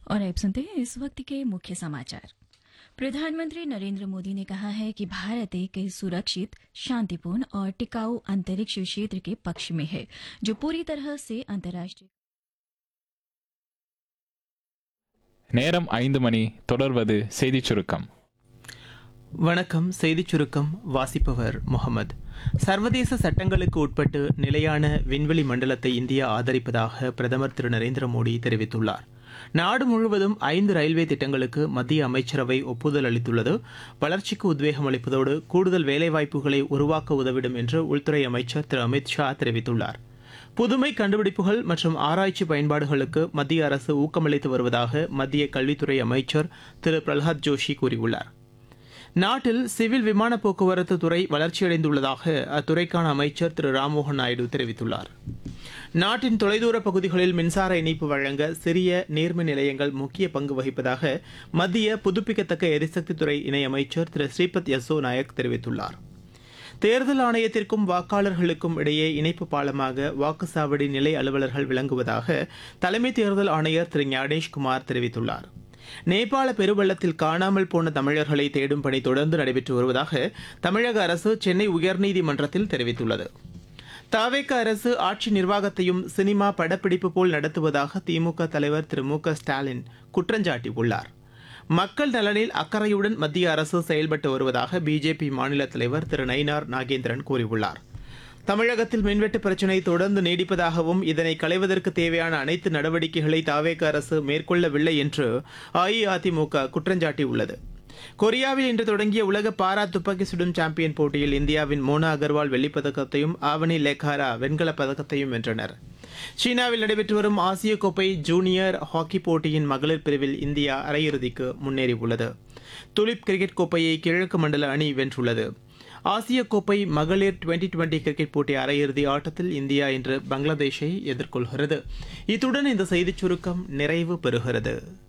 और अब सुनते हैं इस वक्त के मुख्य समाचार प्रधानमंत्री नरेंद्र मोदी ने कहा है कि भारत एक सुरक्षित शांतिपूर्ण और टिकाऊ अंतरिक्ष क्षेत्र के पक्ष में है जो पूरी तरह से अंतर्राष्ट्रीय நேரம் ஐந்து மணி தொடர்வது செய்திச் சுருக்கம் வணக்கம் செய்திச் சுருக்கம் வாசிப்பவர் முகமது சர்வதேச சட்டங்களுக்கு உட்பட்டு நிலையான விண்வெளி மண்டலத்தை இந்தியா ஆதரிப்பதாக பிரதமர் திரு நரேந்திர மோடி தெரிவித்துள்ளார் நாடு முழுவதும் ஐந்து ரயில்வே திட்டங்களுக்கு மத்திய அமைச்சரவை ஒப்புதல் அளித்துள்ளது வளர்ச்சிக்கு உத்வேகம் அளிப்பதோடு கூடுதல் வேலைவாய்ப்புகளை உருவாக்க உதவிடும் என்று உள்துறை அமைச்சர் திரு அமித் ஷா தெரிவித்துள்ளார் புதுமை கண்டுபிடிப்புகள் மற்றும் ஆராய்ச்சி பயன்பாடுகளுக்கு மத்திய அரசு ஊக்கமளித்து வருவதாக மத்திய கல்வித்துறை அமைச்சர் திரு பிரல்ஹாத் ஜோஷி கூறியுள்ளார் நாட்டில் சிவில் விமான போக்குவரத்து துறை வளர்ச்சியடைந்துள்ளதாக அத்துறைக்கான அமைச்சர் திரு ராம்மோகன் நாயுடு தெரிவித்துள்ளார் நாட்டின் தொலைதூர பகுதிகளில் மின்சார இணைப்பு வழங்க சிறிய நீர்மின் நிலையங்கள் முக்கிய பங்கு வகிப்பதாக மத்திய புதுப்பிக்கத்தக்க எரிசக்தித்துறை இணையமைச்சர் திரு ஸ்ரீபத் யசோ நாயக் தெரிவித்துள்ளார் தேர்தல் ஆணையத்திற்கும் வாக்காளர்களுக்கும் இடையே இணைப்பு பாலமாக வாக்குச்சாவடி நிலை அலுவலர்கள் விளங்குவதாக தலைமை தேர்தல் ஆணையர் திரு ஞானேஷ்குமார் தெரிவித்துள்ளார் நேபாள பெருவெள்ளத்தில் காணாமல் போன தமிழர்களை தேடும் பணி தொடர்ந்து நடைபெற்று வருவதாக தமிழக அரசு சென்னை உயர்நீதிமன்றத்தில் தெரிவித்துள்ளது தாவேக்க அரசு ஆட்சி நிர்வாகத்தையும் சினிமா படப்பிடிப்பு போல் நடத்துவதாக திமுக தலைவர் திரு மு க ஸ்டாலின் குற்றஞ்சாட்டியுள்ளார் மக்கள் நலனில் அக்கறையுடன் மத்திய அரசு செயல்பட்டு வருவதாக பிஜேபி மாநில தலைவர் திரு நயினார் நாகேந்திரன் கூறியுள்ளார் தமிழகத்தில் மின்வெட்டு பிரச்சினை தொடர்ந்து நீடிப்பதாகவும் இதனை களைவதற்கு தேவையான அனைத்து நடவடிக்கைகளை தாவேக அரசு மேற்கொள்ளவில்லை என்று அஇஅதிமுக குற்றஞ்சாட்டியுள்ளது கொரியாவில் இன்று தொடங்கிய உலக பாரா துப்பாக்கி சுடும் சாம்பியன் போட்டியில் இந்தியாவின் மோனா அகர்வால் வெள்ளிப்பதக்கத்தையும் ஆவணி லேகாரா வெண்கலப் பதக்கத்தையும் வென்றனர் சீனாவில் நடைபெற்று வரும் ஆசிய கோப்பை ஜூனியர் ஹாக்கி போட்டியின் மகளிர் பிரிவில் இந்தியா அரையிறுதிக்கு முன்னேறியுள்ளது துலிப் கிரிக்கெட் கோப்பையை கிழக்கு மண்டல அணி வென்றுள்ளது ஆசிய கோப்பை மகளிர் டுவெண்டி டுவெண்டி கிரிக்கெட் போட்டி அரையிறுதி ஆட்டத்தில் இந்தியா இன்று பங்களாதேஷை எதிர்கொள்கிறது இத்துடன் இந்த செய்திச் சுருக்கம் நிறைவு பெறுகிறது